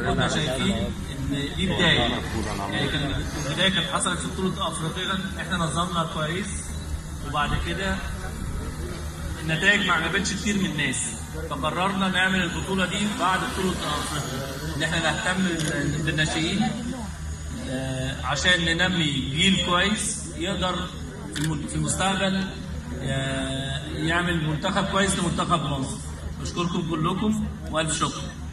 كنا شايفين ان دي بدايه يعني كان البدايه كانت حصلت في بطوله افريقيا احنا نظمنا كويس وبعد كده النتائج ما عجبتش كتير من الناس فقررنا نعمل البطوله دي بعد بطوله افريقيا ان احنا نهتم بالناشئين آه، عشان ننمي جيل كويس يقدر في الم- في المستقبل آه، يعمل منتخب كويس لمنتخب مصر بشكركم كلكم والف شكر